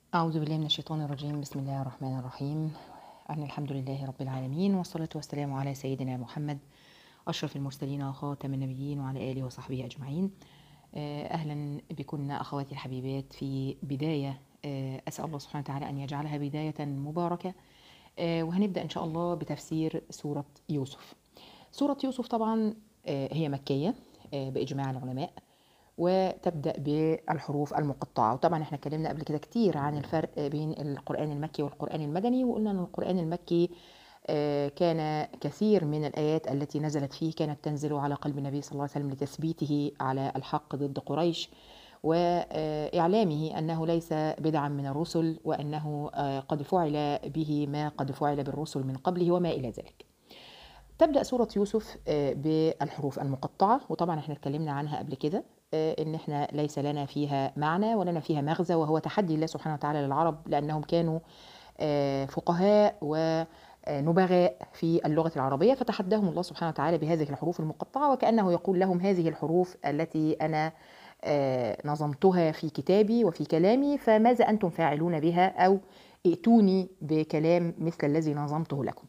أعوذ بالله من الشيطان الرجيم بسم الله الرحمن الرحيم أن الحمد لله رب العالمين والصلاة والسلام على سيدنا محمد أشرف المرسلين وخاتم النبيين وعلى آله وصحبه أجمعين آه، أهلا بكن أخواتي الحبيبات في بداية آه، أسأل الله سبحانه وتعالى أن يجعلها بداية مباركة آه، وهنبدأ إن شاء الله بتفسير سورة يوسف سورة يوسف طبعا آه، هي مكية آه، بإجماع العلماء وتبدأ بالحروف المقطعة وطبعا احنا اتكلمنا قبل كده كتير عن الفرق بين القرآن المكي والقرآن المدني وقلنا ان القرآن المكي آه، كان كثير من الآيات التي نزلت فيه كانت تنزل على قلب النبي صلى الله عليه وسلم لتثبيته على الحق ضد قريش وإعلامه أنه ليس بدعا من الرسل وأنه آه، قد فعل به ما قد فعل بالرسل من قبله وما إلى ذلك تبدأ سورة يوسف آه، بالحروف المقطعة وطبعا احنا اتكلمنا عنها قبل كده آه، ان احنا ليس لنا فيها معنى ولنا فيها مغزى وهو تحدي الله سبحانه وتعالى للعرب لانهم كانوا آه، فقهاء ونبغاء في اللغة العربية فتحداهم الله سبحانه وتعالى بهذه الحروف المقطعة وكأنه يقول لهم هذه الحروف التي أنا آه، نظمتها في كتابي وفي كلامي فماذا أنتم فاعلون بها أو ائتوني بكلام مثل الذي نظمته لكم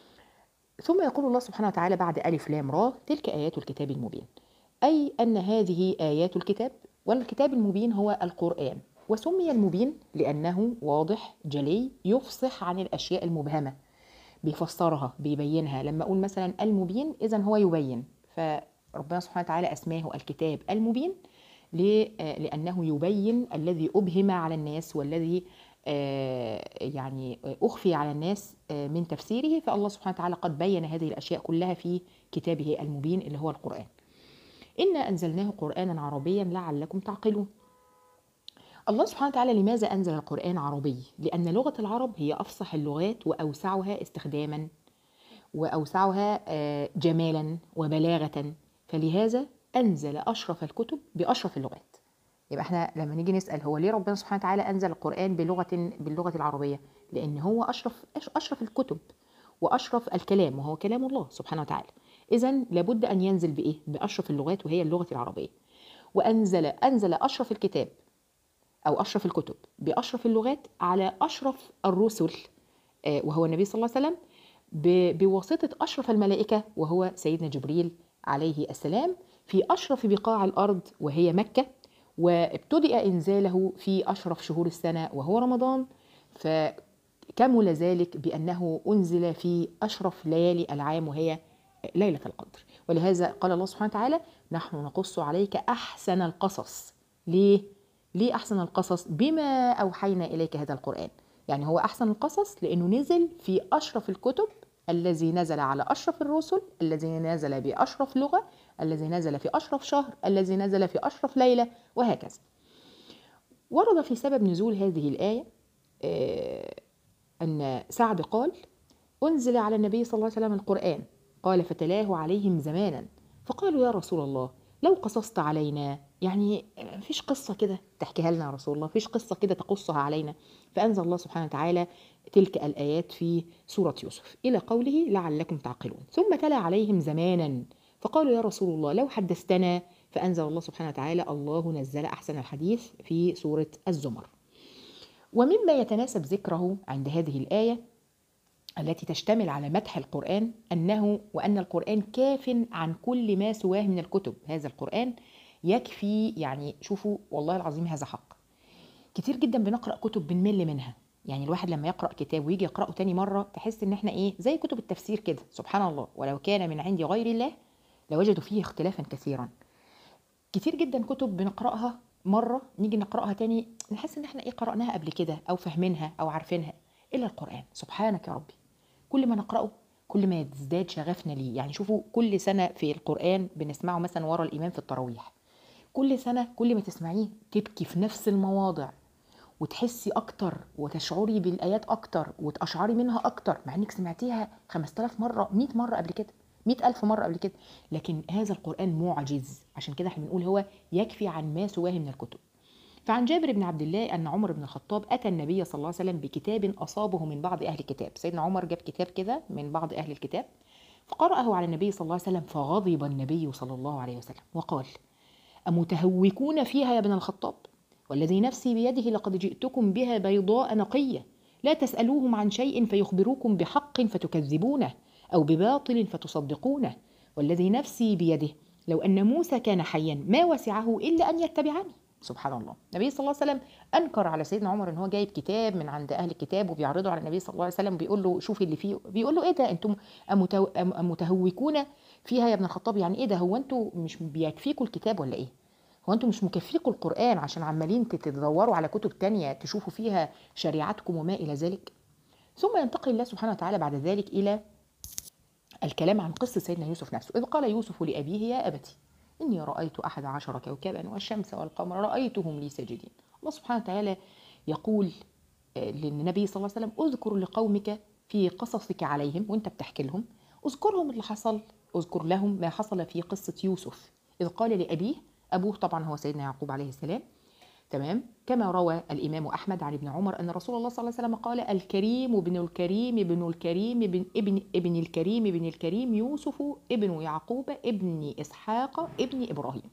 ثم يقول الله سبحانه وتعالى بعد ألف لام را تلك آيات الكتاب المبين أي أن هذه آيات الكتاب والكتاب المبين هو القرآن وسمي المبين لأنه واضح جلي يفصح عن الأشياء المبهمة بيفسرها بيبينها لما أقول مثلا المبين إذا هو يبين فربنا سبحانه وتعالى أسماه الكتاب المبين ليه؟ آه، لأنه يبين الذي أبهم على الناس والذي آه، يعني أخفي على الناس آه، من تفسيره فالله سبحانه وتعالى قد بين هذه الأشياء كلها في كتابه المبين اللي هو القرآن إنا أنزلناه قرآنا عربيا لعلكم تعقلون الله سبحانه وتعالى لماذا أنزل القرآن عربي؟ لأن لغة العرب هي أفصح اللغات وأوسعها استخداما وأوسعها آه، جمالا وبلاغة فلهذا أنزل أشرف الكتب بأشرف اللغات يبقى احنا لما نيجي نسأل هو ليه ربنا سبحانه وتعالى أنزل القرآن بلغة باللغة العربية؟ لأن هو أشرف أشرف الكتب وأشرف الكلام وهو كلام الله سبحانه وتعالى إذا لابد أن ينزل بإيه؟ بأشرف اللغات وهي اللغة العربية وأنزل أنزل أشرف الكتاب أو أشرف الكتب بأشرف اللغات على أشرف الرسل آه، وهو النبي صلى الله عليه وسلم ب- بواسطة أشرف الملائكة وهو سيدنا جبريل عليه السلام في أشرف بقاع الأرض وهي مكة وابتدأ إنزاله في أشرف شهور السنة وهو رمضان فكمل ذلك بأنه أنزل في أشرف ليالي العام وهي ليلة القدر ولهذا قال الله سبحانه وتعالى نحن نقص عليك أحسن القصص ليه؟ ليه أحسن القصص؟ بما أوحينا إليك هذا القرآن يعني هو أحسن القصص لأنه نزل في أشرف الكتب الذي نزل على أشرف الرسل الذي نزل بأشرف لغة الذي نزل في أشرف شهر الذي نزل في أشرف ليلة وهكذا ورد في سبب نزول هذه الآية آه، أن سعد قال أنزل على النبي صلى الله عليه وسلم القرآن قال فتلاه عليهم زمانا فقالوا يا رسول الله لو قصصت علينا يعني مفيش قصة كده تحكيها لنا يا رسول الله مفيش قصة كده تقصها علينا فأنزل الله سبحانه وتعالى تلك الآيات في سورة يوسف إلى قوله لعلكم تعقلون ثم تلا عليهم زمانا فقالوا يا رسول الله لو حدثتنا فأنزل الله سبحانه وتعالى الله نزل أحسن الحديث في سورة الزمر ومما يتناسب ذكره عند هذه الآية التي تشتمل على مدح القرآن أنه وأن القرآن كاف عن كل ما سواه من الكتب هذا القرآن يكفي يعني شوفوا والله العظيم هذا حق كتير جدا بنقرأ كتب بنمل منها يعني الواحد لما يقرأ كتاب ويجي يقرأه تاني مرة تحس ان احنا ايه زي كتب التفسير كده سبحان الله ولو كان من عند غير الله لوجدوا فيه اختلافا كثيرا كتير جدا كتب بنقرأها مرة نيجي نقرأها تاني نحس ان احنا ايه قرأناها قبل كده او فاهمينها او عارفينها الا القرآن سبحانك يا ربي كل ما نقرأه كل ما يزداد شغفنا ليه يعني شوفوا كل سنة في القرآن بنسمعه مثلا ورا الإمام في التراويح كل سنة كل ما تسمعيه تبكي في نفس المواضع وتحسي أكتر وتشعري بالآيات أكتر وتأشعري منها أكتر مع إنك سمعتيها 5000 مرة 100 مرة قبل كده 100 ألف مرة قبل كده لكن هذا القرآن معجز عشان كده احنا بنقول هو يكفي عن ما سواه من الكتب فعن جابر بن عبد الله أن عمر بن الخطاب أتى النبي صلى الله عليه وسلم بكتاب أصابه من بعض أهل الكتاب سيدنا عمر جاب كتاب كده من بعض أهل الكتاب فقرأه على النبي صلى الله عليه وسلم فغضب النبي صلى الله عليه وسلم وقال أمتهوكون فيها يا ابن الخطاب والذي نفسي بيده لقد جئتكم بها بيضاء نقية لا تسألوهم عن شيء فيخبروكم بحق فتكذبونه أو بباطل فتصدقونه والذي نفسي بيده لو أن موسى كان حيا ما وسعه إلا أن يتبعني سبحان الله النبي صلى الله عليه وسلم انكر على سيدنا عمر ان هو جايب كتاب من عند اهل الكتاب وبيعرضه على النبي صلى الله عليه وسلم بيقول له شوفي اللي فيه بيقول له ايه ده انتم أمتو- أم- متهوكون فيها يا ابن الخطاب يعني ايه ده هو انتوا مش بيكفيكوا الكتاب ولا ايه هو انتوا مش مكفيكوا القران عشان عمالين تدوروا على كتب تانية تشوفوا فيها شريعتكم وما الى ذلك ثم ينتقل الله سبحانه وتعالى بعد ذلك الى الكلام عن قصة سيدنا يوسف نفسه إذ قال يوسف لأبيه يا أبتي إني رأيت أحد عشر كوكبا والشمس والقمر رأيتهم لي ساجدين الله سبحانه وتعالى يقول آه، للنبي صلى الله عليه وسلم اذكر لقومك في قصصك عليهم وانت بتحكي لهم اذكرهم اللي حصل اذكر لهم ما حصل في قصة يوسف إذ قال لأبيه أبوه طبعا هو سيدنا يعقوب عليه السلام تمام كما روى الإمام أحمد عن ابن عمر أن رسول الله صلى الله عليه وسلم قال الكريم ابن الكريم ابن الكريم ابن ابن, ابن الكريم ابن الكريم يوسف ابن يعقوب ابن إسحاق ابن إبراهيم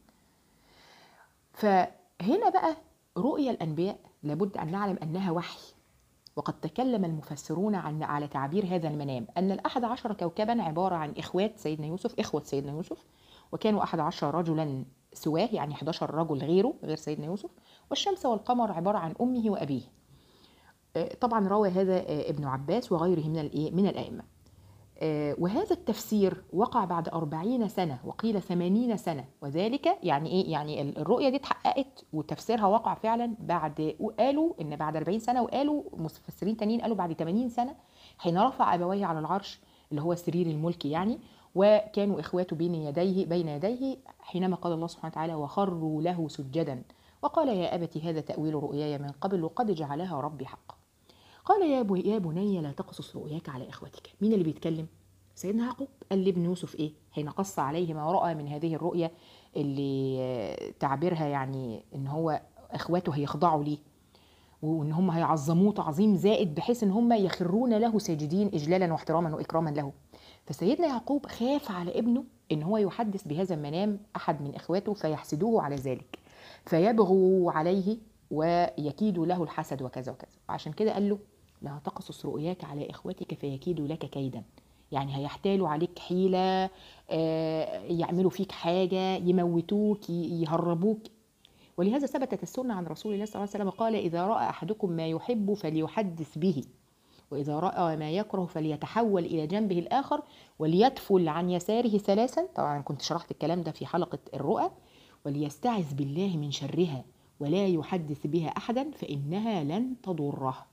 فهنا بقى رؤيا الأنبياء لابد أن نعلم أنها وحي وقد تكلم المفسرون عن على تعبير هذا المنام أن الأحد عشر كوكبا عبارة عن إخوات سيدنا يوسف إخوة سيدنا يوسف وكانوا أحد عشر رجلا سواه يعني 11 رجل غيره غير سيدنا يوسف والشمس والقمر عبارة عن أمه وأبيه آه، طبعا روى هذا آه، ابن عباس وغيره من الإيه؟ من الأئمة آه، وهذا التفسير وقع بعد أربعين سنة وقيل ثمانين سنة وذلك يعني إيه يعني ال- الرؤية دي اتحققت وتفسيرها وقع فعلا بعد وقالوا إن بعد 40 سنة وقالوا مفسرين تانيين قالوا بعد 80 سنة حين رفع أبويه على العرش اللي هو سرير الملك يعني وكانوا إخواته بين يديه بين يديه حينما قال الله سبحانه وتعالى وخروا له سجدا وقال يا أبت هذا تأويل رؤياي من قبل وقد جعلها ربي حقا قال يا بو يا بني لا تقصص رؤياك على اخوتك مين اللي بيتكلم سيدنا يعقوب قال لابن يوسف ايه حين قص عليه ما راى من هذه الرؤيا اللي آه، تعبيرها يعني ان هو اخواته هيخضعوا ليه وان هم هيعظموه تعظيم زائد بحيث ان هم يخرون له ساجدين اجلالا واحتراما واكراما له فسيدنا يعقوب خاف على ابنه ان هو يحدث بهذا المنام احد من اخواته فيحسدوه على ذلك فيبغوا عليه ويكيدوا له الحسد وكذا وكذا وعشان كده قال له لا تقصص رؤياك على اخوتك فيكيدوا لك كيدا يعني هيحتالوا عليك حيله آه، يعملوا فيك حاجه يموتوك ي- يهربوك ولهذا ثبتت السنه عن رسول الله صلى الله عليه وسلم قال اذا راى احدكم ما يحب فليحدث به وإذا رأى ما يكره فليتحول إلى جنبه الآخر وليتفل عن يساره ثلاثا طبعا كنت شرحت الكلام ده في حلقة الرؤى وليستعذ بالله من شرها ولا يحدث بها أحدا فإنها لن تضره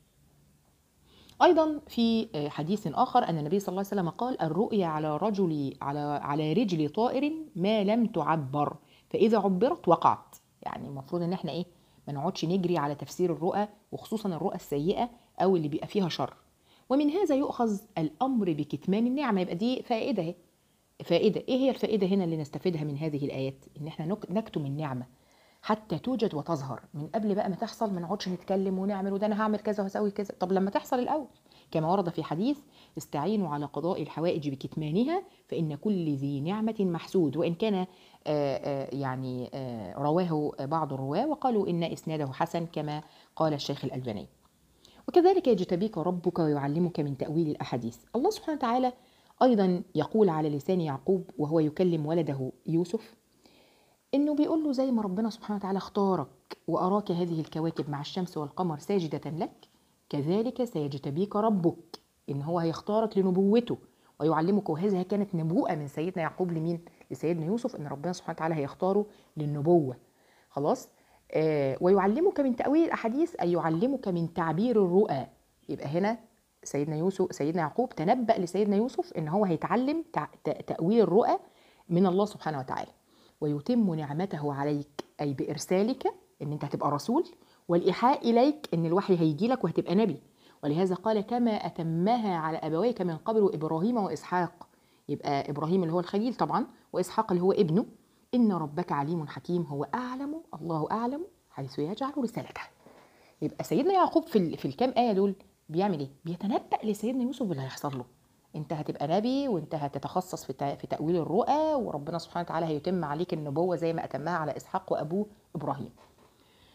أيضا في حديث آخر أن النبي صلى الله عليه وسلم قال الرؤيا على رجل على على رجل طائر ما لم تعبر فإذا عبرت وقعت يعني المفروض إن احنا إيه ما نقعدش نجري على تفسير الرؤى وخصوصا الرؤى السيئة أو اللي بيبقى فيها شر ومن هذا يؤخذ الأمر بكتمان النعمة يبقى دي فائدة اهي فائدة إيه هي الفائدة هنا اللي نستفيدها من هذه الآيات إن احنا نك- نكتم النعمة حتى توجد وتظهر من قبل بقى ما تحصل ما نقعدش نتكلم ونعمل وده انا هعمل كذا وهسوي كذا طب لما تحصل الاول كما ورد في حديث استعينوا على قضاء الحوائج بكتمانها فان كل ذي نعمه محسود وان كان آه، آه، يعني آه، رواه بعض الرواه وقالوا ان اسناده حسن كما قال الشيخ الالباني وكذلك يجتبيك ربك ويعلمك من تاويل الاحاديث الله سبحانه وتعالى ايضا يقول على لسان يعقوب وهو يكلم ولده يوسف انه بيقول له زي ما ربنا سبحانه وتعالى اختارك واراك هذه الكواكب مع الشمس والقمر ساجده لك كذلك سيجتبيك ربك ان هو هيختارك لنبوته ويعلمك وهذه كانت نبوءه من سيدنا يعقوب لمين لسيدنا يوسف ان ربنا سبحانه وتعالى هيختاره للنبوه خلاص آه ويعلمك من تاويل الاحاديث اي يعلمك من تعبير الرؤى يبقى هنا سيدنا يوسف سيدنا يعقوب تنبأ لسيدنا يوسف ان هو هيتعلم تع- ت- تاويل الرؤى من الله سبحانه وتعالى ويتم نعمته عليك اي بارسالك ان انت هتبقى رسول والايحاء اليك ان الوحي هيجي لك وهتبقى نبي ولهذا قال كما اتمها على ابويك من قبل ابراهيم واسحاق يبقى ابراهيم اللي هو الخليل طبعا واسحاق اللي هو ابنه ان ربك عليم حكيم هو اعلم الله اعلم حيث يجعل رسالته يبقى سيدنا يعقوب في ال- في الكام ايه دول بيعمل ايه بيتنبأ لسيدنا يوسف باللي هيحصل له انت هتبقى نبي وانت هتتخصص في تا- في تأويل الرؤى وربنا سبحانه وتعالى هيتم عليك النبوة زي ما أتمها على إسحاق وأبوه إبراهيم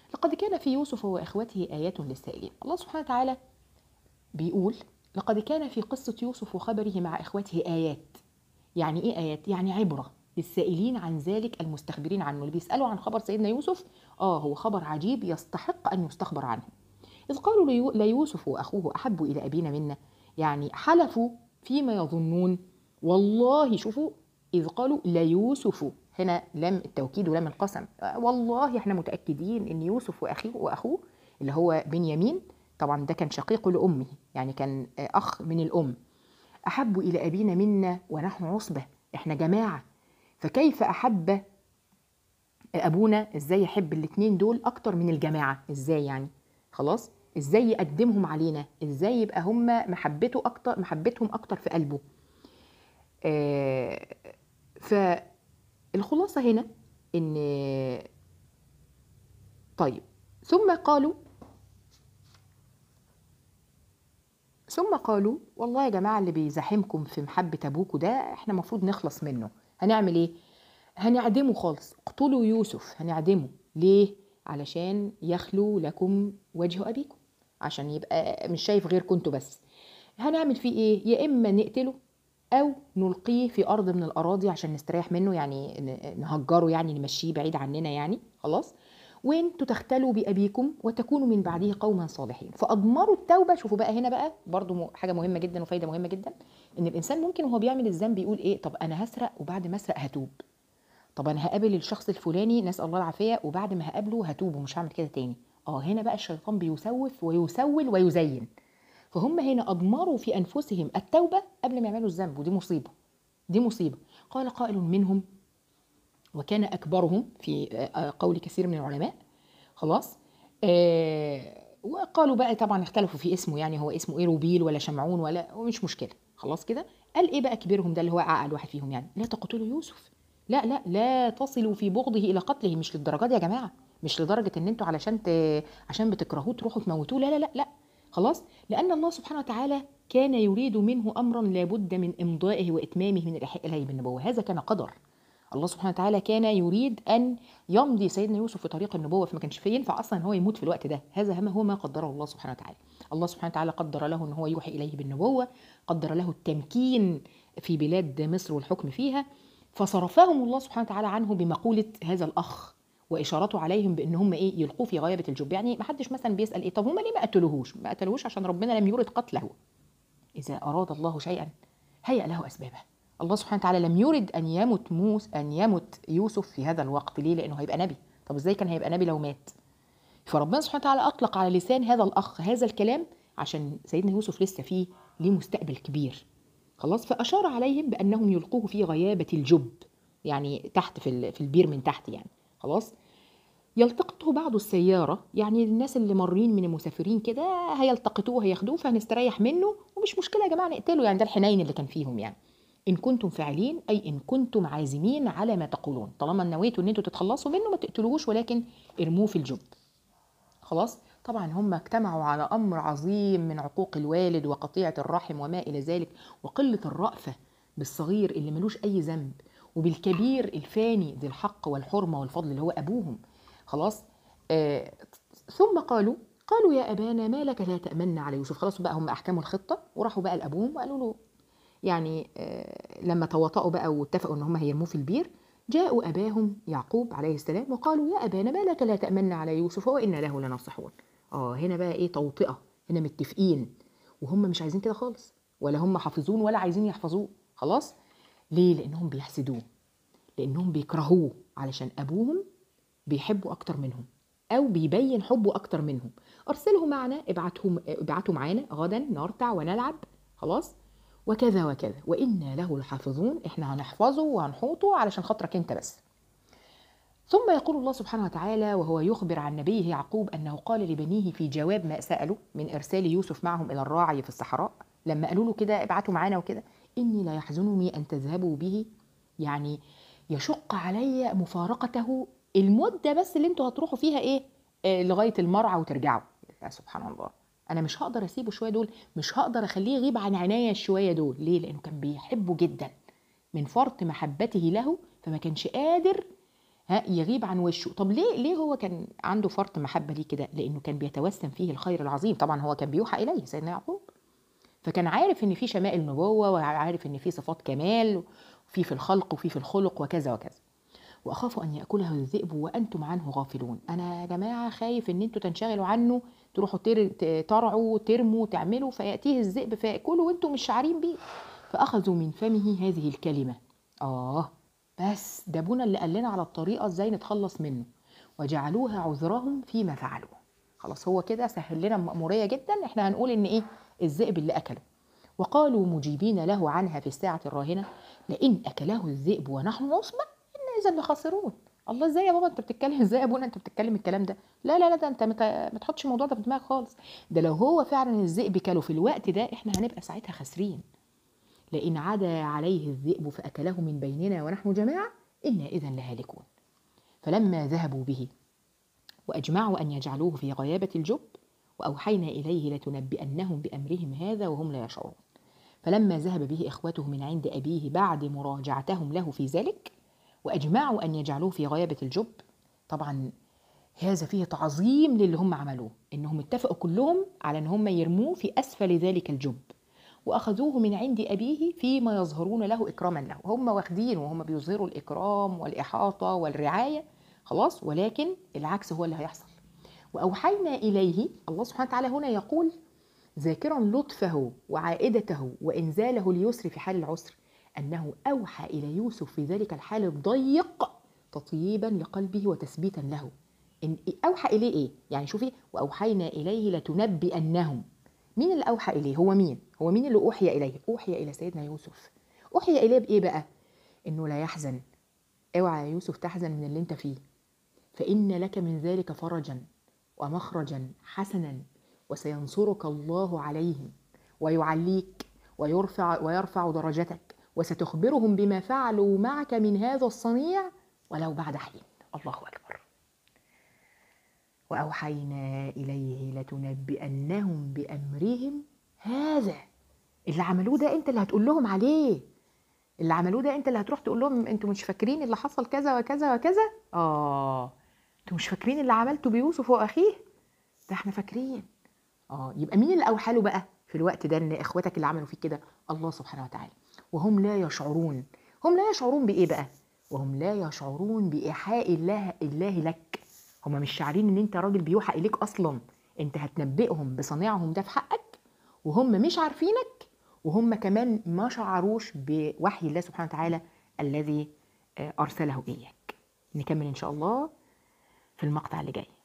لقد كان في يوسف وإخوته آيات للسائلين الله سبحانه وتعالى بيقول لقد كان في قصة يوسف وخبره مع إخوته آيات يعني إيه آيات؟ يعني عبرة للسائلين عن ذلك المستخبرين عنه اللي بيسألوا عن خبر سيدنا يوسف آه هو خبر عجيب يستحق أن يستخبر عنه إذ قالوا ليوسف وأخوه أحب إلى أبينا منا يعني حلفوا فيما يظنون والله شوفوا إذ قالوا ليوسف هنا لم التوكيد ولم القسم والله احنا متأكدين إن يوسف وأخيه وأخوه اللي هو بنيامين طبعا ده كان شقيق لأمه يعني كان أخ من الأم أحب إلى أبينا منا ونحن عصبة إحنا جماعة فكيف أحب أبونا إزاي يحب الاتنين دول أكتر من الجماعة إزاي يعني خلاص إزاي يقدمهم علينا إزاي يبقى هم محبته أكتر محبتهم أكتر في قلبه آه فالخلاصة هنا إن طيب ثم قالوا ثم قالوا والله يا جماعة اللي بيزاحمكم في محبة أبوكوا ده احنا المفروض نخلص منه هنعمل ايه؟ هنعدمه خالص اقتلوا يوسف هنعدمه ليه؟ علشان يخلو لكم وجه أبيكم عشان يبقى مش شايف غيركم انتوا بس هنعمل فيه ايه؟ يا إما نقتله أو نلقيه في أرض من الأراضي عشان نستريح منه يعني نهجره يعني نمشيه بعيد عننا يعني خلاص وانتوا تختلوا بأبيكم وتكونوا من بعده قوما صالحين فأضمروا التوبة شوفوا بقى هنا بقى برضو حاجة مهمة جدا وفايدة مهمة جدا إن الإنسان ممكن وهو بيعمل الذنب يقول إيه طب أنا هسرق وبعد ما أسرق هتوب طب أنا هقابل الشخص الفلاني نسأل الله العافية وبعد ما هقابله هتوب ومش هعمل كده تاني اه هنا بقى الشيطان بيسوف ويسول ويزين فهم هنا أضمروا في أنفسهم التوبة قبل ما يعملوا الذنب ودي مصيبة دي مصيبة قال قائل منهم وكان أكبرهم في قول كثير من العلماء خلاص آه وقالوا بقى طبعا اختلفوا في اسمه يعني هو اسمه ايه روبيل ولا شمعون ولا ومش مشكله خلاص كده قال ايه بقى كبيرهم ده اللي هو عقل واحد فيهم يعني لا تقتلوا يوسف لا لا لا تصلوا في بغضه الى قتله مش للدرجه دي يا جماعه مش لدرجه ان انتوا علشان ت... عشان بتكرهوه تروحوا تموتوه لا لا لا لا خلاص لان الله سبحانه وتعالى كان يريد منه امرا لابد من امضائه واتمامه من الاحياء اليه بالنبوه هذا كان قدر الله سبحانه وتعالى كان يريد ان يمضي سيدنا يوسف في طريق النبوه فما كانش فيه ينفع اصلا ان هو يموت في الوقت ده هذا هو ما قدره الله سبحانه وتعالى الله سبحانه وتعالى قدر له ان هو يوحي اليه بالنبوه قدر له التمكين في بلاد مصر والحكم فيها فصرفهم الله سبحانه وتعالى عنه بمقوله هذا الاخ واشارته عليهم بان هم ايه يلقوه في غيابه الجب يعني ما حدش مثلا بيسال ايه طب هم ليه ما قتلوهوش ما قتلوهوش عشان ربنا لم يرد قتله اذا اراد الله شيئا هيأ له اسبابه الله سبحانه وتعالى لم يرد ان يمت موس ان يمت يوسف في هذا الوقت ليه لانه هيبقى نبي طب ازاي كان هيبقى نبي لو مات فربنا سبحانه وتعالى اطلق على لسان هذا الاخ هذا الكلام عشان سيدنا يوسف لسه فيه ليه مستقبل كبير خلاص فاشار عليهم بانهم يلقوه في غيابه الجب يعني تحت في في البير من تحت يعني خلاص يلتقطه بعض السيارة يعني الناس اللي مارين من المسافرين كده هيلتقطوه هياخدوه فهنستريح منه ومش مشكلة يا جماعة نقتله يعني ده الحنين اللي كان فيهم يعني إن كنتم فاعلين أي إن كنتم عازمين على ما تقولون طالما نويتوا إن أنتوا تتخلصوا منه ما تقتلوهوش ولكن ارموه في الجب خلاص طبعا هم اجتمعوا على أمر عظيم من عقوق الوالد وقطيعة الرحم وما إلى ذلك وقلة الرأفة بالصغير اللي ملوش أي ذنب وبالكبير الفاني ذي الحق والحرمة والفضل اللي هو أبوهم خلاص آه ثم قالوا قالوا يا أبانا ما لك لا تأمن على يوسف خلاص بقى هم أحكموا الخطة وراحوا بقى لأبوهم وقالوا له يعني آه لما تواطؤوا بقى واتفقوا ان هم هيرموه في البير جاءوا اباهم يعقوب عليه السلام وقالوا يا ابانا ما لك لا تامنا على يوسف وانا له لناصحون اه هنا بقى ايه توطئه هنا متفقين وهم مش عايزين كده خالص ولا هم حافظون ولا عايزين يحفظوه خلاص ليه لانهم بيحسدوه لانهم بيكرهوه علشان ابوهم بيحبوا اكتر منهم او بيبين حبه اكتر منهم ارسله معنا ابعته ابعته معانا غدا نرتع ونلعب خلاص وكذا وكذا وإنا له لحافظون إحنا هنحفظه وهنحوطه علشان خاطرك أنت بس ثم يقول الله سبحانه وتعالى وهو يخبر عن نبيه يعقوب أنه قال لبنيه في جواب ما سألوا من إرسال يوسف معهم إلى الراعي في الصحراء لما قالوا له كده ابعتوا معانا وكده إني لا يحزنني أن تذهبوا به يعني يشق علي مفارقته المدة بس اللي انتوا هتروحوا فيها ايه آه لغاية المرعى وترجعوا يا سبحان الله انا مش هقدر اسيبه شويه دول مش هقدر اخليه يغيب عن عناية الشويه دول ليه لانه كان بيحبه جدا من فرط محبته له فما كانش قادر ها يغيب عن وشه طب ليه ليه هو كان عنده فرط محبه ليه كده لانه كان بيتوسم فيه الخير العظيم طبعا هو كان بيوحى اليه سيدنا يعقوب فكان عارف ان في شمائل نبوه وعارف ان في صفات كمال وفي في الخلق وفي في الخلق وكذا وكذا واخاف ان ياكله الذئب وانتم عنه غافلون انا يا جماعه خايف ان انتوا تنشغلوا عنه تروحوا تر... ترعوا ترموا تعملوا فياتيه الذئب فياكله وانتم مش شعرين بيه فاخذوا من فمه هذه الكلمه اه بس ده ابونا اللي قال لنا على الطريقه ازاي نتخلص منه وجعلوها عذرهم فيما فعلوا خلاص هو كده سهل لنا المأمورية جدا احنا هنقول ان ايه الذئب اللي اكله وقالوا مجيبين له عنها في الساعة الراهنة لئن أكله الذئب ونحن نصبح إن إذا لخاسرون الله ازاي يا بابا انت بتتكلم ازاي يا ابونا انت بتتكلم الكلام ده لا لا لا ده انت ما تحطش الموضوع ده في دماغك خالص ده لو هو فعلا الذئب كله في الوقت ده احنا هنبقى ساعتها خاسرين لئن عدا عليه الذئب فأكله من بيننا ونحن جماعة إنا إذا لهالكون فلما ذهبوا به وأجمعوا أن يجعلوه في غيابة الجب وأوحينا إليه لتنبئنهم بأمرهم هذا وهم لا يشعرون فلما ذهب به إخوته من عند أبيه بعد مراجعتهم له في ذلك وأجمعوا أن يجعلوه في غيابة الجب طبعا هذا فيه تعظيم للي هم عملوه إنهم اتفقوا كلهم على أن هم يرموه في أسفل ذلك الجب واخذوه من عند ابيه فيما يظهرون له اكراما له هم واخدين وهم بيظهروا الاكرام والاحاطه والرعايه خلاص ولكن العكس هو اللي هيحصل واوحينا اليه الله سبحانه وتعالى هنا يقول ذاكرا لطفه وعائدته وانزاله اليسر في حال العسر انه اوحى الى يوسف في ذلك الحال الضيق تطييبا لقلبه وتثبيتا له إن اوحى اليه ايه يعني شوفي واوحينا اليه لتنبئنهم مين اللي اوحى اليه هو مين هو مين اللي اوحي اليه اوحي الى سيدنا يوسف اوحي اليه بايه بقى انه لا يحزن اوعى يا يوسف تحزن من اللي انت فيه فان لك من ذلك فرجا ومخرجا حسنا وسينصرك الله عليهم ويعليك ويرفع ويرفع درجتك وستخبرهم بما فعلوا معك من هذا الصنيع ولو بعد حين الله اكبر واوحينا اليه لتنبئنهم بامرهم هذا اللي عملوه ده انت اللي هتقول لهم عليه اللي عملوه ده انت اللي هتروح تقول لهم انتوا مش فاكرين اللي حصل كذا وكذا وكذا اه انتوا مش فاكرين اللي عملته بيوسف واخيه ده احنا فاكرين اه يبقى مين اللي اوحى له بقى في الوقت ده ان اخواتك اللي عملوا فيك كده الله سبحانه وتعالى وهم لا يشعرون هم لا يشعرون بايه بقى وهم لا يشعرون بايحاء الله الله لك هم مش شاعرين ان انت راجل بيوحى اليك اصلا انت هتنبئهم بصنيعهم ده في حقك وهم مش عارفينك وهم كمان ما شعروش بوحي الله سبحانه وتعالى الذي ارسله اياك نكمل ان شاء الله في المقطع اللي جاي